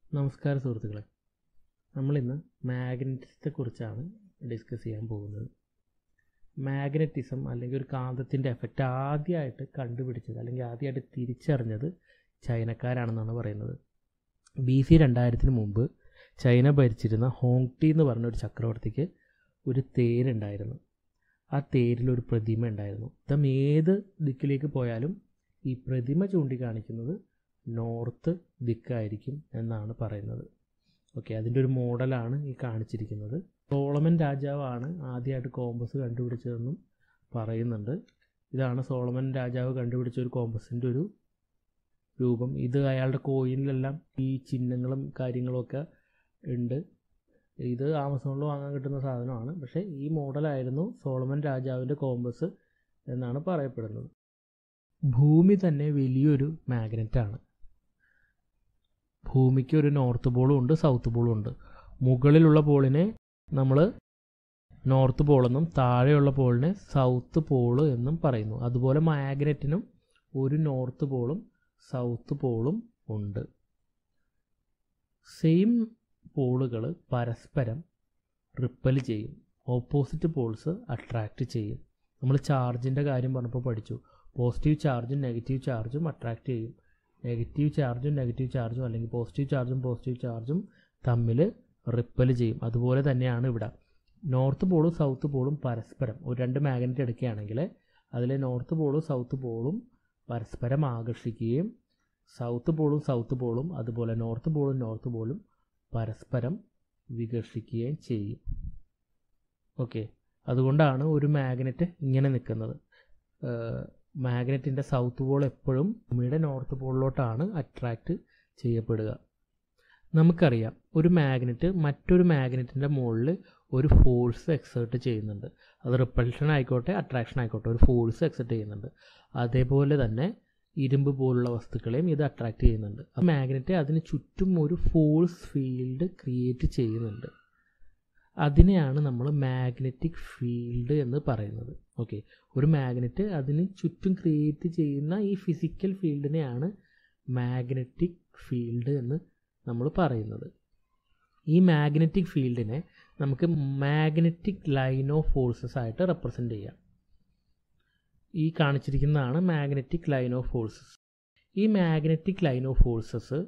നമസ്കാരം സുഹൃത്തുക്കളെ നമ്മളിന്ന് മാഗ്നറ്റിസത്തെ കുറിച്ചാണ് ഡിസ്കസ് ചെയ്യാൻ പോകുന്നത് മാഗ്നറ്റിസം അല്ലെങ്കിൽ ഒരു കാന്തത്തിൻ്റെ എഫക്റ്റ് ആദ്യമായിട്ട് കണ്ടുപിടിച്ചത് അല്ലെങ്കിൽ ആദ്യമായിട്ട് തിരിച്ചറിഞ്ഞത് ചൈനക്കാരാണെന്നാണ് പറയുന്നത് ബി സി രണ്ടായിരത്തിന് മുമ്പ് ചൈന ഭരിച്ചിരുന്ന ഹോങ് ടി എന്ന് പറഞ്ഞ ഒരു ചക്രവർത്തിക്ക് ഒരു തേരുണ്ടായിരുന്നു ആ തേരിലൊരു പ്രതിമ ഉണ്ടായിരുന്നു ഇതം ഏത് ദിക്കിലേക്ക് പോയാലും ഈ പ്രതിമ ചൂണ്ടിക്കാണിക്കുന്നത് നോർത്ത് ദിക്കായിരിക്കും എന്നാണ് പറയുന്നത് ഓക്കെ അതിൻ്റെ ഒരു മോഡലാണ് ഈ കാണിച്ചിരിക്കുന്നത് സോളമൻ രാജാവാണ് ആദ്യമായിട്ട് കോമ്പസ് കണ്ടുപിടിച്ചതെന്നും പറയുന്നുണ്ട് ഇതാണ് സോളമൻ രാജാവ് കണ്ടുപിടിച്ച ഒരു കോമ്പസിൻ്റെ ഒരു രൂപം ഇത് അയാളുടെ കോയിനിലെല്ലാം ഈ ചിഹ്നങ്ങളും കാര്യങ്ങളൊക്കെ ഉണ്ട് ഇത് ആമസോണിൽ വാങ്ങാൻ കിട്ടുന്ന സാധനമാണ് പക്ഷേ ഈ മോഡലായിരുന്നു സോളമൻ രാജാവിൻ്റെ കോമ്പസ് എന്നാണ് പറയപ്പെടുന്നത് ഭൂമി തന്നെ വലിയൊരു മാഗ്നറ്റാണ് ഭൂമിക്ക് ഒരു നോർത്ത് പോളും ഉണ്ട് സൗത്ത് പോളും ഉണ്ട് മുകളിലുള്ള പോളിനെ നമ്മൾ നോർത്ത് പോളെന്നും താഴെയുള്ള പോളിനെ സൗത്ത് പോള് എന്നും പറയുന്നു അതുപോലെ മാഗ്നറ്റിനും ഒരു നോർത്ത് പോളും സൗത്ത് പോളും ഉണ്ട് സെയിം പോളുകൾ പരസ്പരം റിപ്പൽ ചെയ്യും ഓപ്പോസിറ്റ് പോൾസ് അട്രാക്റ്റ് ചെയ്യും നമ്മൾ ചാർജിൻ്റെ കാര്യം പറഞ്ഞപ്പോൾ പഠിച്ചു പോസിറ്റീവ് ചാർജും നെഗറ്റീവ് ചാർജും അട്രാക്റ്റ് ചെയ്യും നെഗറ്റീവ് ചാർജും നെഗറ്റീവ് ചാർജും അല്ലെങ്കിൽ പോസിറ്റീവ് ചാർജും പോസിറ്റീവ് ചാർജും തമ്മിൽ റിപ്പൽ ചെയ്യും അതുപോലെ തന്നെയാണ് ഇവിടെ നോർത്ത് പോളും സൗത്ത് പോളും പരസ്പരം ഒരു രണ്ട് മാഗ്നറ്റ് എടുക്കുകയാണെങ്കിൽ അതിലെ നോർത്ത് പോളും സൗത്ത് പോളും പരസ്പരം ആകർഷിക്കുകയും സൗത്ത് പോളും സൗത്ത് പോളും അതുപോലെ നോർത്ത് പോളും നോർത്ത് പോളും പരസ്പരം വികർഷിക്കുകയും ചെയ്യും ഓക്കെ അതുകൊണ്ടാണ് ഒരു മാഗ്നറ്റ് ഇങ്ങനെ നിൽക്കുന്നത് മാഗ്നറ്റിൻ്റെ സൗത്ത് പോൾ എപ്പോഴും ഭൂമിയുടെ നോർത്ത് പോളിലോട്ടാണ് അട്രാക്റ്റ് ചെയ്യപ്പെടുക നമുക്കറിയാം ഒരു മാഗ്നറ്റ് മറ്റൊരു മാഗ്നറ്റിൻ്റെ മുകളിൽ ഒരു ഫോഴ്സ് എക്സേർട്ട് ചെയ്യുന്നുണ്ട് അത് റിപ്പൾഷൻ ആയിക്കോട്ടെ അട്രാക്ഷൻ ആയിക്കോട്ടെ ഒരു ഫോഴ്സ് എക്സേർട്ട് ചെയ്യുന്നുണ്ട് അതേപോലെ തന്നെ ഇരുമ്പ് പോലുള്ള വസ്തുക്കളെയും ഇത് അട്രാക്റ്റ് ചെയ്യുന്നുണ്ട് ആ മാഗ്നറ്റ് അതിന് ചുറ്റും ഒരു ഫോഴ്സ് ഫീൽഡ് ക്രിയേറ്റ് ചെയ്യുന്നുണ്ട് അതിനെയാണ് നമ്മൾ മാഗ്നറ്റിക് ഫീൽഡ് എന്ന് പറയുന്നത് ഓക്കെ ഒരു മാഗ്നറ്റ് അതിന് ചുറ്റും ക്രിയേറ്റ് ചെയ്യുന്ന ഈ ഫിസിക്കൽ ഫീൽഡിനെയാണ് മാഗ്നറ്റിക് ഫീൽഡ് എന്ന് നമ്മൾ പറയുന്നത് ഈ മാഗ്നറ്റിക് ഫീൽഡിനെ നമുക്ക് മാഗ്നറ്റിക് ലൈൻ ഓഫ് ഫോഴ്സസ് ആയിട്ട് റെപ്രസെൻ്റ് ചെയ്യാം ഈ കാണിച്ചിരിക്കുന്നതാണ് മാഗ്നറ്റിക് ലൈൻ ഓഫ് ഫോഴ്സസ് ഈ magnetic line of forces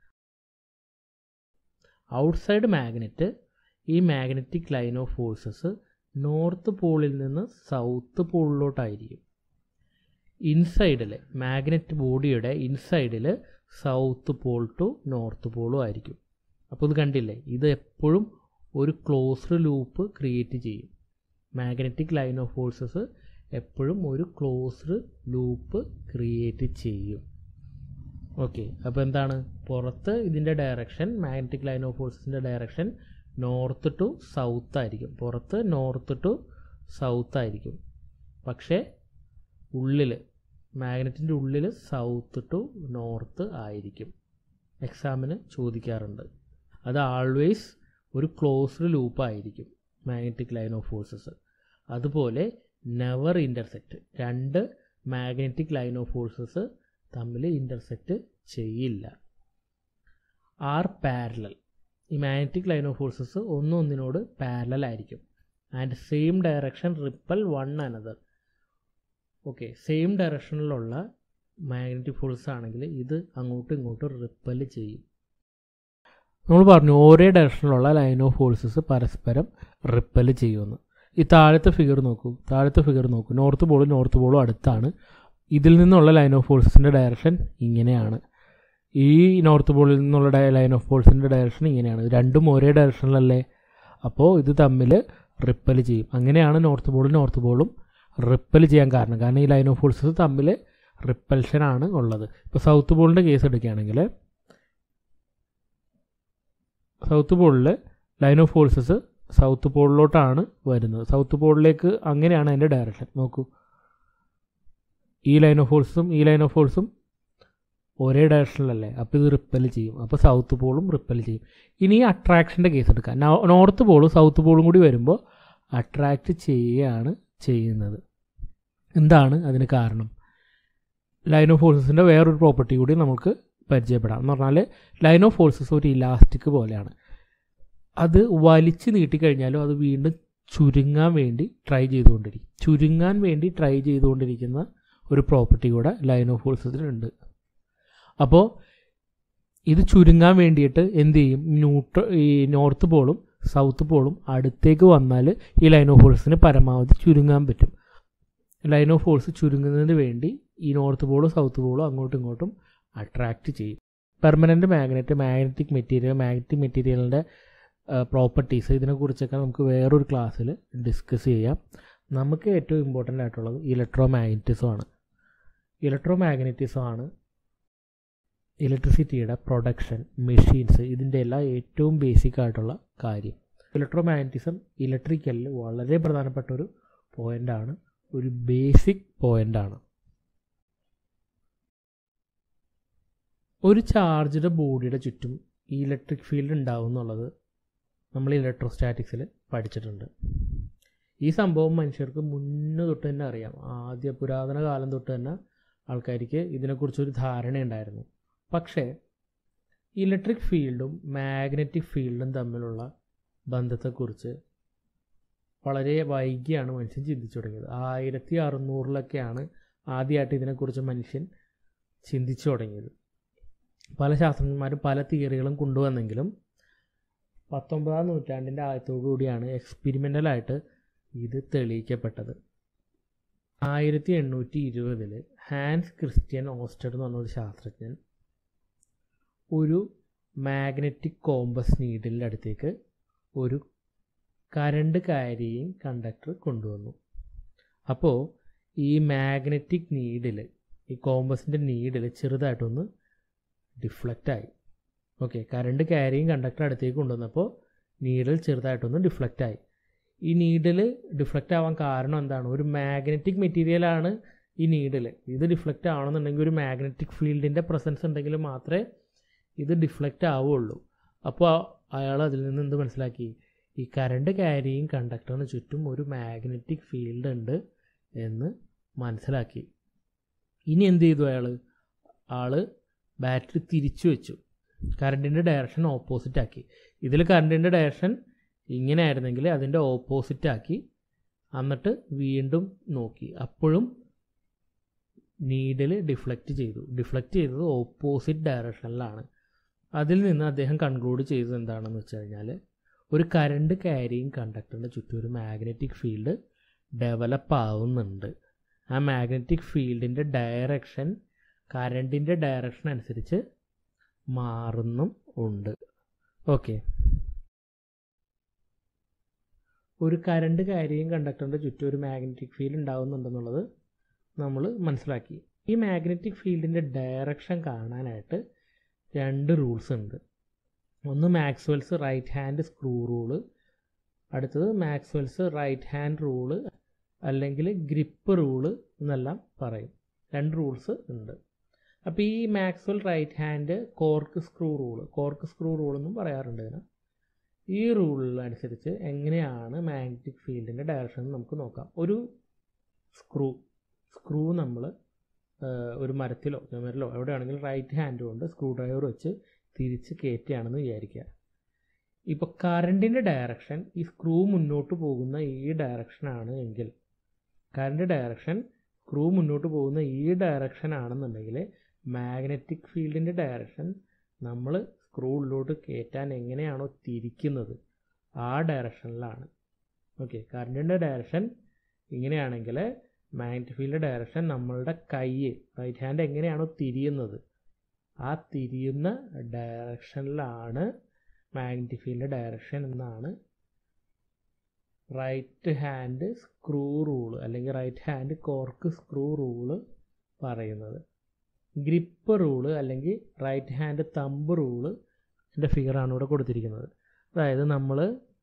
outside magnet ഈ magnetic line of forces north പോളിൽ നിന്ന് സൗത്ത് പോളിലോട്ടായിരിക്കും ഇൻസൈഡിൽ മാഗ്നറ്റ് ബോഡിയുടെ ഇൻസൈഡിൽ സൗത്ത് പോൾ ടു നോർത്ത് പോളും ആയിരിക്കും അപ്പോൾ ഇത് കണ്ടില്ലേ ഇത് എപ്പോഴും ഒരു ക്ലോസ്ഡ് ലൂപ്പ് ക്രിയേറ്റ് ചെയ്യും മാഗ്നറ്റിക് ലൈൻ ഓഫ് ഫോഴ്സസ് എപ്പോഴും ഒരു ക്ലോസ്ഡ് ലൂപ്പ് ക്രിയേറ്റ് ചെയ്യും ഓക്കെ അപ്പോൾ എന്താണ് പുറത്ത് ഇതിൻ്റെ ഡയറക്ഷൻ മാഗ്നറ്റിക് ലൈൻ ഓഫ് ഫോഴ്സസിൻ്റെ ഡയറക്ഷൻ നോർത്ത് ടു സൗത്ത് ആയിരിക്കും പുറത്ത് നോർത്ത് ടു സൗത്ത് ആയിരിക്കും പക്ഷേ ഉള്ളിൽ മാഗ്നറ്റിൻ്റെ ഉള്ളിൽ സൗത്ത് ടു നോർത്ത് ആയിരിക്കും എക്സാമിന് ചോദിക്കാറുണ്ട് അത് ആൾവേസ് ഒരു ക്ലോസ്ഡ് ലൂപ്പ് ആയിരിക്കും മാഗ്നറ്റിക് ലൈൻ ഓഫ് ഫോഴ്സസ് അതുപോലെ നെവർ ഇൻ്റർസെക്റ്റ് രണ്ട് മാഗ്നറ്റിക് ലൈൻ ഓഫ് ഫോഴ്സസ് തമ്മിൽ ഇൻ്റർസെക്റ്റ് ചെയ്യില്ല ആർ പാരലൽ ഈ മാഗ്നറ്റിക് ലൈൻ ഓഫ് ഫോഴ്സസ് ഒന്നൊന്നിനോട് പാരലൽ ആയിരിക്കും and same direction repel one another okay same ഡയറക്ഷനിലുള്ള മാഗ്നറ്റിക് ഫോഴ്സ് ആണെങ്കിൽ ഇത് അങ്ങോട്ടും ഇങ്ങോട്ടും റിപ്പൽ ചെയ്യും നമ്മൾ പറഞ്ഞു ഒരേ ഡയറക്ഷനിലുള്ള ലൈൻ ഓഫ് ഫോഴ്സസ് പരസ്പരം റിപ്പൽ ചെയ്യുമെന്ന് ഈ താഴത്തെ ഫിഗർ നോക്കൂ താഴത്തെ ഫിഗർ നോക്കൂ നോർത്ത് പോളും നോർത്ത് പോളും അടുത്താണ് ഇതിൽ നിന്നുള്ള ലൈൻ ഓഫ് ഫോഴ്സസിൻ്റെ ഡയറക്ഷൻ ഇങ്ങനെയാണ് ഈ നോർത്ത് പോളിൽ നിന്നുള്ള ലൈൻ ഓഫ് ഫോഴ്സിൻ്റെ ഡയറക്ഷൻ ഇങ്ങനെയാണ് രണ്ടും ഒരേ ഡയറക്ഷനിലല്ലേ അപ്പോൾ ഇത് തമ്മിൽ റിപ്പൽ ചെയ്യും അങ്ങനെയാണ് നോർത്ത് പോളും നോർത്ത് പോളും റിപ്പൽ ചെയ്യാൻ കാരണം കാരണം ഈ ലൈൻ ഓഫ് ഫോഴ്സസ് തമ്മിൽ റിപ്പൽഷനാണ് ഉള്ളത് ഇപ്പോൾ സൗത്ത് പോളിൻ്റെ കേസ് എടുക്കുകയാണെങ്കിൽ സൗത്ത് പോളിൽ ലൈൻ ഓഫ് ഫോഴ്സസ് സൗത്ത് പോളിലോട്ടാണ് വരുന്നത് സൗത്ത് പോളിലേക്ക് അങ്ങനെയാണ് അതിൻ്റെ ഡയറക്ഷൻ നോക്കൂ ഈ ലൈൻ ഓഫ് ഫോഴ്സും ഈ ലൈൻ ഓഫ് ഫോഴ്സും ഒരേ ഡയറക്ഷനിലല്ലേ അപ്പോൾ ഇത് റിപ്പൽ ചെയ്യും അപ്പോൾ സൗത്ത് പോളും റിപ്പൽ ചെയ്യും ഇനി അട്രാക്ഷൻ്റെ കേസ് എടുക്കാം നോർത്ത് പോളും സൗത്ത് പോളും കൂടി വരുമ്പോൾ അട്രാക്റ്റ് ചെയ്യുകയാണ് ചെയ്യുന്നത് എന്താണ് അതിന് കാരണം ലൈൻ ഓഫ് ഫോഴ്സസിൻ്റെ വേറൊരു പ്രോപ്പർട്ടി കൂടി നമുക്ക് പരിചയപ്പെടാം എന്ന് പറഞ്ഞാൽ ലൈൻ ഓഫ് ഫോഴ്സസ് ഒരു ഇലാസ്റ്റിക് പോലെയാണ് അത് വലിച്ചു നീട്ടിക്കഴിഞ്ഞാലും അത് വീണ്ടും ചുരുങ്ങാൻ വേണ്ടി ട്രൈ ചെയ്തുകൊണ്ടിരിക്കും ചുരുങ്ങാൻ വേണ്ടി ട്രൈ ചെയ്തുകൊണ്ടിരിക്കുന്ന ഒരു പ്രോപ്പർട്ടി കൂടെ ലൈൻ ഓഫ് ഫോഴ്സസിനുണ്ട് അപ്പോൾ ഇത് ചുരുങ്ങാൻ വേണ്ടിയിട്ട് എന്ത് ചെയ്യും ന്യൂട്ര ഈ നോർത്ത് പോളും സൗത്ത് പോളും അടുത്തേക്ക് വന്നാൽ ഈ ലൈൻ ഓഫ് ഫോഴ്സിന് പരമാവധി ചുരുങ്ങാൻ പറ്റും ലൈൻ ഓഫ് ഫോഴ്സ് ചുരുങ്ങുന്നതിന് വേണ്ടി ഈ നോർത്ത് പോളും സൗത്ത് പോളും അങ്ങോട്ടും ഇങ്ങോട്ടും അട്രാക്റ്റ് ചെയ്യും permanent magnet magnetic material magnetic മെറ്റീരിയലിൻ്റെ പ്രോപ്പർട്ടീസ് ഇതിനെക്കുറിച്ചൊക്കെ നമുക്ക് വേറൊരു ക്ലാസ്സിൽ ഡിസ്കസ് ചെയ്യാം നമുക്ക് ഏറ്റവും ഇമ്പോർട്ടൻ്റ് ആയിട്ടുള്ളത് ഇലക്ട്രോ മാഗ്നറ്റിസമാണ് ഇലക്ട്രോ മാഗ്നറ്റിസമാണ് ഇലക്ട്രിസിറ്റിയുടെ പ്രൊഡക്ഷൻ മെഷീൻസ് ഇതിൻ്റെ എല്ലാം ഏറ്റവും ബേസിക് ആയിട്ടുള്ള കാര്യം ഇലക്ട്രോ മാഗ്നറ്റിസം ഇലക്ട്രിക്കലിൽ വളരെ പ്രധാനപ്പെട്ട ഒരു പോയിൻ്റാണ് ഒരു ബേസിക് പോയിൻ്റാണ് ഒരു ചാർജ്ഡ് ബോഡിയുടെ ചുറ്റും ഈ ഇലക്ട്രിക് ഫീൽഡ് ഉണ്ടാവും എന്നുള്ളത് നമ്മൾ ഇലക്ട്രോസ്റ്റാറ്റിക്സിൽ പഠിച്ചിട്ടുണ്ട് ഈ സംഭവം മനുഷ്യർക്ക് മുന്നേ തൊട്ട് തന്നെ അറിയാം ആദ്യ പുരാതന കാലം തൊട്ട് തന്നെ ആൾക്കാർക്ക് ഇതിനെക്കുറിച്ചൊരു ധാരണയുണ്ടായിരുന്നു പക്ഷേ ഇലക്ട്രിക് ഫീൽഡും മാഗ്നറ്റിക് ഫീൽഡും തമ്മിലുള്ള ബന്ധത്തെക്കുറിച്ച് വളരെ വൈകിയാണ് മനുഷ്യൻ ചിന്തിച്ചു തുടങ്ങിയത് ആയിരത്തി അറുന്നൂറിലൊക്കെയാണ് ആദ്യമായിട്ട് ഇതിനെക്കുറിച്ച് മനുഷ്യൻ ചിന്തിച്ചു തുടങ്ങിയത് പല ശാസ്ത്രജ്ഞന്മാരും പല തിയറികളും കൊണ്ടുവന്നെങ്കിലും പത്തൊമ്പതാം നൂറ്റാണ്ടിൻ്റെ ആദ്യത്തോടു കൂടിയാണ് എക്സ്പെരിമെൻ്റലായിട്ട് ഇത് തെളിയിക്കപ്പെട്ടത് ആയിരത്തി എണ്ണൂറ്റി ഇരുപതിൽ ഹാൻസ് ക്രിസ്ത്യൻ ഓസ്റ്റർ എന്ന് പറഞ്ഞ ഒരു ശാസ്ത്രജ്ഞൻ ഒരു മാഗ്നറ്റിക് കോമ്പസ് നീഡിലിൻ്റെ അടുത്തേക്ക് ഒരു കരണ്ട് കാരിയും കണ്ടക്ടർ കൊണ്ടുവന്നു അപ്പോൾ ഈ മാഗ്നറ്റിക് നീഡിൽ ഈ കോമ്പസിൻ്റെ നീഡിൽ ചെറുതായിട്ടൊന്ന് ഡിഫ്ലക്റ്റായി ഓക്കെ കറണ്ട് ക്യാരിയും കണ്ടക്ടർ അടുത്തേക്ക് കൊണ്ടുവന്നപ്പോൾ നീഡിൽ ചെറുതായിട്ടൊന്ന് ഡിഫ്ലക്റ്റായി ഈ നീഡിൽ ഡിഫ്ലക്റ്റ് ആവാൻ കാരണം എന്താണ് ഒരു മാഗ്നറ്റിക് മെറ്റീരിയലാണ് ഈ നീഡിൽ ഇത് ഡിഫ്ലക്റ്റ് ആവണമെന്നുണ്ടെങ്കിൽ ഒരു മാഗ്നറ്റിക് ഫീൽഡിൻ്റെ പ്രസൻസ് ഉണ്ടെങ്കിൽ മാത്രമേ ഇത് ഡിഫ്ലക്റ്റ് ആവുള്ളൂ അപ്പോൾ അയാൾ അതിൽ നിന്ന് എന്ത് മനസ്സിലാക്കി ഈ കറണ്ട് ക്യാരിയും കണ്ടക്ടറിന് ചുറ്റും ഒരു മാഗ്നറ്റിക് ഫീൽഡ് ഉണ്ട് എന്ന് മനസ്സിലാക്കി ഇനി എന്ത് ചെയ്തു അയാൾ ആൾ ബാറ്ററി തിരിച്ചു വെച്ചു കറണ്ടിൻ്റെ ഡയറക്ഷൻ ഓപ്പോസിറ്റ് ആക്കി ഇതിൽ കറണ്ടിൻ്റെ ഡയറക്ഷൻ ഇങ്ങനെ ആയിരുന്നെങ്കിൽ അതിൻ്റെ ഓപ്പോസിറ്റ് ആക്കി എന്നിട്ട് വീണ്ടും നോക്കി അപ്പോഴും നീഡിൽ ഡിഫ്ലക്റ്റ് ചെയ്തു ഡിഫ്ലക്റ്റ് ചെയ്തത് ഓപ്പോസിറ്റ് ഡയറക്ഷനിലാണ് അതിൽ നിന്ന് അദ്ദേഹം കൺക്ലൂഡ് ചെയ്തത് എന്താണെന്ന് വെച്ച് കഴിഞ്ഞാൽ ഒരു കറണ്ട് ക്യാരിയും കണ്ടക്ടറിൻ്റെ ചുറ്റും ഒരു മാഗ്നറ്റിക് ഫീൽഡ് ഡെവലപ്പ് ആവുന്നുണ്ട് ആ മാഗ്നറ്റിക് ഫീൽഡിൻ്റെ ഡയറക്ഷൻ കറണ്ടിൻ്റെ ഡയറക്ഷൻ അനുസരിച്ച് മാറുന്നും ഉണ്ട് ഓക്കെ ഒരു കറണ്ട് കാരിയും കണ്ടക്ടറിൻ്റെ ചുറ്റും ഒരു മാഗ്നറ്റിക് ഫീൽഡ് ഉണ്ടാകുന്നുണ്ടെന്നുള്ളത് നമ്മൾ മനസ്സിലാക്കി ഈ മാഗ്നറ്റിക് ഫീൽഡിൻ്റെ ഡയറക്ഷൻ കാണാനായിട്ട് രണ്ട് റൂൾസ് ഉണ്ട് ഒന്ന് Maxwell's right hand screw rule അടുത്തത് മാക്സ്വെൽസ് റൈറ്റ് ഹാൻഡ് റൂള് അല്ലെങ്കിൽ ഗ്രിപ്പ് റൂള് എന്നെല്ലാം പറയും രണ്ട് റൂൾസ് ഉണ്ട് അപ്പോൾ ഈ Maxwell right hand corkscrew rule corkscrew rule എന്നും പറയാറുണ്ട് ഇതിന് ഈ റൂളിനനുസരിച്ച് എങ്ങനെയാണ് മാഗ്നറ്റിക് ഫീൽഡിൻ്റെ ഡയറക്ഷൻ നമുക്ക് നോക്കാം ഒരു സ്ക്രൂ സ്ക്രൂ നമ്മൾ ഒരു മരത്തിലോ ചുമരിലോ എവിടെയാണെങ്കിലും റൈറ്റ് ഹാൻഡ് കൊണ്ട് സ്ക്രൂ ഡ്രൈവർ വെച്ച് തിരിച്ച് കയറ്റുകയാണെന്ന് വിചാരിക്കുക ഇപ്പോൾ കറണ്ടിൻ്റെ ഡയറക്ഷൻ ഈ സ്ക്രൂ മുന്നോട്ട് പോകുന്ന ഈ ഡയറക്ഷനാണ് എങ്കിൽ കറണ്ട് ഡയറക്ഷൻ സ്ക്രൂ മുന്നോട്ട് പോകുന്ന ഈ ഡയറക്ഷൻ ആണെന്നുണ്ടെങ്കിൽ മാഗ്നറ്റിക് ഫീൽഡിൻ്റെ ഡയറക്ഷൻ നമ്മൾ സ്ക്രൂ ഉള്ളിലോട്ട് കയറ്റാൻ എങ്ങനെയാണോ തിരിക്കുന്നത് ആ ഡയറക്ഷനിലാണ് ഓക്കെ കറണ്ടിൻ്റെ ഡയറക്ഷൻ ഇങ്ങനെയാണെങ്കിൽ മാഗ്നറ്റിക് ഫീൽഡ് ഡയറക്ഷൻ നമ്മളുടെ കൈ റൈറ്റ് ഹാൻഡ് എങ്ങനെയാണോ തിരിയുന്നത് ആ തിരിയുന്ന ഡയറക്ഷനിലാണ് മാഗ്നറ്റിക് ഫീൽഡ് ഡയറക്ഷൻ എന്നാണ് റൈറ്റ് ഹാൻഡ് സ്ക്രൂ റൂള് അല്ലെങ്കിൽ right hand corkscrew rule പറയുന്നത് ഗ്രിപ്പ് റൂള് അല്ലെങ്കിൽ റൈറ്റ് ഹാൻഡ് തമ്പ് റൂള് എൻ്റെ ഫിഗറാണ് ഇവിടെ കൊടുത്തിരിക്കുന്നത് അതായത് നമ്മൾ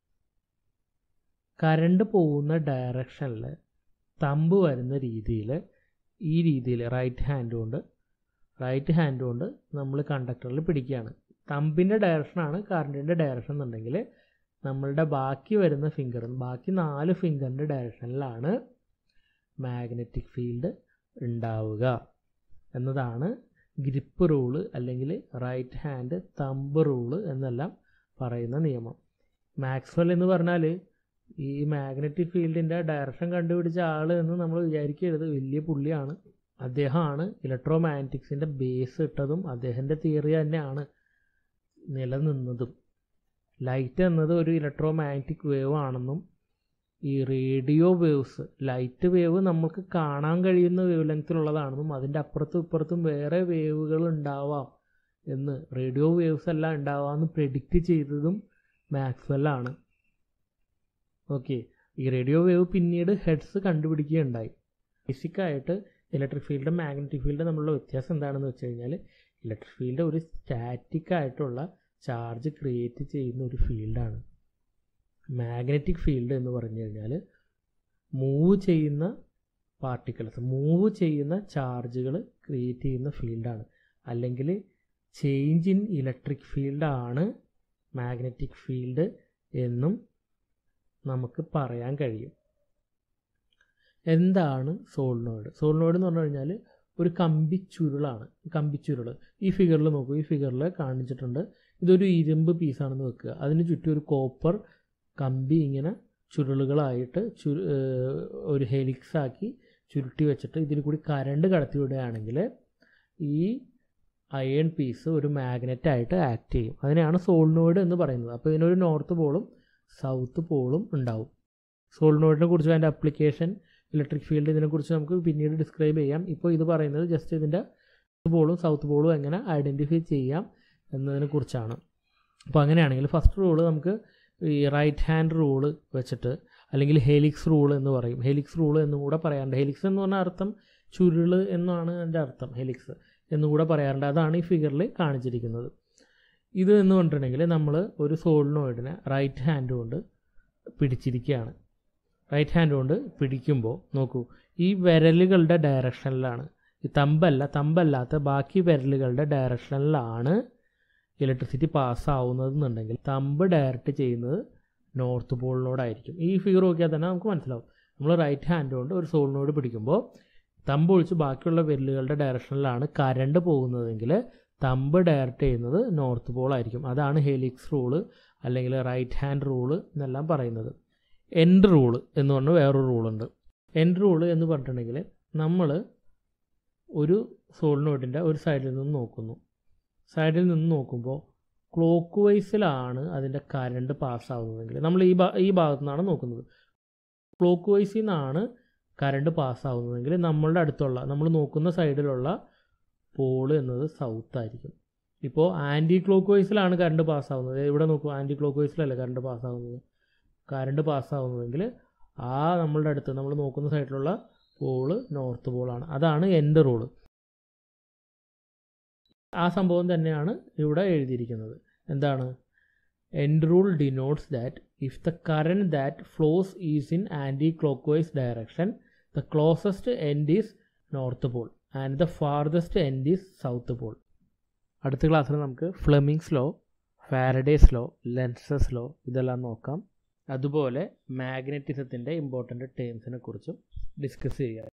കറണ്ട് പോകുന്ന ഡയറക്ഷനിൽ തമ്പ് വരുന്ന രീതിയിൽ ഈ രീതിയിൽ റൈറ്റ് ഹാൻഡ് കൊണ്ട് റൈറ്റ് ഹാൻഡ് കൊണ്ട് നമ്മൾ കണ്ടക്ടറിൽ പിടിക്കുകയാണ് തമ്പിൻ്റെ ഡയറക്ഷനാണ് കറണ്ടിൻ്റെ ഡയറക്ഷൻ എന്നുണ്ടെങ്കിൽ നമ്മളുടെ ബാക്കി വരുന്ന ഫിംഗർ ബാക്കി നാല് ഫിംഗറിൻ്റെ ഡയറക്ഷനിലാണ് മാഗ്നറ്റിക് ഫീൽഡ് ഉണ്ടാവുക എന്നതാണ് ഗ്രിപ്പ് റൂള് അല്ലെങ്കിൽ റൈറ്റ് ഹാൻഡ് തമ്പ് റൂള് എന്നെല്ലാം പറയുന്ന നിയമം മാക്സ്വെൽ എന്ന് പറഞ്ഞാൽ ഈ മാഗ്നറ്റിക് ഫീൽഡിൻ്റെ ഡയറക്ഷൻ കണ്ടുപിടിച്ച ആൾ എന്ന് നമ്മൾ വിചാരിക്കരുത് വലിയ പുള്ളിയാണ് അദ്ദേഹമാണ് ഇലക്ട്രോ മാഗ്നറ്റിക്സിൻ്റെ ബേസ് ഇട്ടതും അദ്ദേഹത്തിൻ്റെ തിയറി തന്നെയാണ് നിലനിന്നതും ലൈറ്റ് എന്നത് ഒരു ഇലക്ട്രോ മാഗ്നറ്റിക് വേവ് ആണെന്നും ഈ റേഡിയോ വേവ്സ് ലൈറ്റ് വേവ് നമുക്ക് കാണാൻ കഴിയുന്ന വേവ് ലെങ്ത്തിലുള്ളതാണെന്നും അതിൻ്റെ അപ്പുറത്തും ഇപ്പുറത്തും വേറെ വേവുകൾ ഉണ്ടാവാം എന്ന് റേഡിയോ വേവ്സ് എല്ലാം ഉണ്ടാവാമെന്ന് പ്രെഡിക്റ്റ് ചെയ്തതും മാക്സ്വെല്ലാണ് ഓക്കെ ഈ റേഡിയോ വേവ് പിന്നീട് ഹെഡ്സ് കണ്ടുപിടിക്കുകയുണ്ടായി ബേസിക്കായിട്ട് ഇലക്ട്രിക് ഫീൽഡും മാഗ്നറ്റിക് ഫീൽഡും തമ്മിലുള്ള വ്യത്യാസം എന്താണെന്ന് വെച്ച് കഴിഞ്ഞാൽ ഇലക്ട്രിക് ഫീൽഡ് ഒരു സ്റ്റാറ്റിക് ആയിട്ടുള്ള ചാർജ് ക്രിയേറ്റ് ചെയ്യുന്ന ഒരു ഫീൽഡാണ് മാഗ്നറ്റിക് ഫീൽഡ് എന്ന് പറഞ്ഞു കഴിഞ്ഞാൽ മൂവ് ചെയ്യുന്ന പാർട്ടിക്കിൾസ് മൂവ് ചെയ്യുന്ന ചാർജുകൾ ക്രിയേറ്റ് ചെയ്യുന്ന ഫീൽഡാണ് അല്ലെങ്കിൽ ചേഞ്ച് ഇൻ ഇലക്ട്രിക് ഫീൽഡാണ് മാഗ്നറ്റിക് ഫീൽഡ് എന്നും നമുക്ക് പറയാൻ കഴിയും എന്താണ് സോളിനോയിഡ് സോളിനോയിഡ് എന്ന് പറഞ്ഞു കഴിഞ്ഞാൽ ഒരു കമ്പിച്ചുരുളാണ് കമ്പിച്ചുരുൾ ഈ ഫിഗറിൽ നോക്കൂ ഈ ഫിഗറിൽ കാണിച്ചിട്ടുണ്ട് ഇതൊരു ഇരുമ്പ് പീസാണെന്ന് വെക്കുക അതിന് ചുറ്റും ഒരു കോപ്പർ കമ്പി ഇങ്ങനെ ചുരുളുകളായിട്ട് ചു ഒരു ഹെലിക്സ് ആക്കി ചുരുട്ടി വെച്ചിട്ട് ഇതിൽ കൂടി കരണ്ട് കടത്തി വിടുകയാണെങ്കിൽ ഈ അയൺ പീസ് ഒരു മാഗ്നറ്റ് ആയിട്ട് ആക്ട് ചെയ്യും അതിനെയാണ് സോളിനോയിഡ് എന്ന് പറയുന്നത് അപ്പോൾ ഇതിനൊരു നോർത്ത് പോളും സൗത്ത് പോളും ഉണ്ടാവും സോളിനോയിഡിനെ കുറിച്ച് അതിൻ്റെ അപ്ലിക്കേഷൻ ഇലക്ട്രിക് ഫീൽഡ് ഇതിനെക്കുറിച്ച് നമുക്ക് പിന്നീട് ഡിസ്ക്രൈബ് ചെയ്യാം ഇപ്പോൾ ഇത് പറയുന്നത് ജസ്റ്റ് ഇതിൻ്റെ പോളും സൗത്ത് പോളും എങ്ങനെ ഐഡൻറ്റിഫൈ ചെയ്യാം എന്നതിനെ കുറിച്ചാണ് അപ്പോൾ അങ്ങനെയാണെങ്കിൽ ഫസ്റ്റ് റൂള് നമുക്ക് ഈ റൈറ്റ് ഹാൻഡ് റൂള് വെച്ചിട്ട് അല്ലെങ്കിൽ ഹെലിക്സ് റൂൾ എന്ന് പറയും ഹെലിക്സ് റൂൾ എന്നും കൂടെ പറയാറുണ്ട് ഹെലിക്സ് എന്ന് പറഞ്ഞ അർത്ഥം ചുരുള് എന്നാണ് അതിൻ്റെ അർത്ഥം ഹെലിക്സ് എന്നും കൂടെ പറയാറുണ്ട് അതാണ് ഈ ഫിഗറിൽ കാണിച്ചിരിക്കുന്നത് ഇത് എന്ന് പറഞ്ഞിട്ടുണ്ടെങ്കിൽ നമ്മൾ ഒരു സോളിനോയിഡിനെ റൈറ്റ് ഹാൻഡ് കൊണ്ട് പിടിച്ചിരിക്കുകയാണ് റൈറ്റ് ഹാൻഡ് കൊണ്ട് പിടിക്കുമ്പോൾ നോക്കൂ ഈ വിരലുകളുടെ ഡയറക്ഷനിലാണ് ഈ തമ്പല്ല തമ്പല്ലാത്ത ബാക്കി വിരലുകളുടെ ഡയറക്ഷനിലാണ് ഇലക്ട്രിസിറ്റി പാസ്സാവുന്നതെന്നുണ്ടെങ്കിൽ തമ്പ് ഡയറക്റ്റ് ചെയ്യുന്നത് നോർത്ത് പോളിനോടായിരിക്കും ഈ ഫിഗർ നോക്കിയാൽ തന്നെ നമുക്ക് മനസ്സിലാവും നമ്മൾ റൈറ്റ് ഹാൻഡ് കൊണ്ട് ഒരു സോളിനോട് പിടിക്കുമ്പോൾ തമ്പ് ഒഴിച്ച് ബാക്കിയുള്ള വിരലുകളുടെ ഡയറക്ഷനിലാണ് കരണ്ട് പോകുന്നതെങ്കിൽ തമ്പ് ഡയറക്റ്റ് ചെയ്യുന്നത് നോർത്ത് പോളായിരിക്കും അതാണ് ഹെലിക്സ് റൂള് അല്ലെങ്കിൽ റൈറ്റ് ഹാൻഡ് റൂള് എന്നെല്ലാം പറയുന്നത് എൻഡ് റൂള് എന്ന് പറഞ്ഞ വേറൊരു റൂളുണ്ട് എൻഡ് റൂള് എന്ന് പറഞ്ഞിട്ടുണ്ടെങ്കിൽ നമ്മൾ ഒരു സോളിനോഡിൻ്റെ ഒരു സൈഡിൽ നിന്ന് നോക്കുന്നു സൈഡിൽ നിന്ന് നോക്കുമ്പോൾ ക്ലോക്ക് വൈസിലാണ് അതിൻ്റെ കറണ്ട് പാസ്സാവുന്നതെങ്കിൽ നമ്മൾ ഈ ഭാ ഈ ഭാഗത്തു നിന്നാണ് നോക്കുന്നത് ക്ലോക്ക് വൈസിൽ നിന്നാണ് കറണ്ട് പാസ്സാവുന്നതെങ്കിൽ നമ്മളുടെ അടുത്തുള്ള നമ്മൾ നോക്കുന്ന സൈഡിലുള്ള പോള് എന്നത് സൗത്ത് ആയിരിക്കും ഇപ്പോൾ ആൻറ്റി ക്ലോക്ക് വൈസിലാണ് കറണ്ട് പാസ്സാവുന്നത് ഇവിടെ നോക്കൂ ആൻറ്റി ക്ലോക്ക് വൈസിലല്ലേ കറണ്ട് പാസ്സാവുന്നത് കറണ്ട് പാസ്സാവുന്നതെങ്കിൽ ആ നമ്മളുടെ അടുത്ത് നമ്മൾ നോക്കുന്ന സൈഡിലുള്ള പോള് നോർത്ത് പോളാണ് അതാണ് എൻ്റെ റൂള് ആ സംഭവം തന്നെയാണ് ഇവിടെ എഴുതിയിരിക്കുന്നത് എന്താണ് end rule denotes that if the current that flows is in anticlockwise direction the closest end is north pole and the farthest end is south pole അടുത്ത ക്ലാസ്സിൽ നമുക്ക് Fleming's law Faraday's law Lenz's law ഇതെല്ലാം നോക്കാം അതുപോലെ മാഗ്നറ്റിസത്തിൻ്റെ important ടേംസിനെ കുറിച്ചും discuss ചെയ്യാം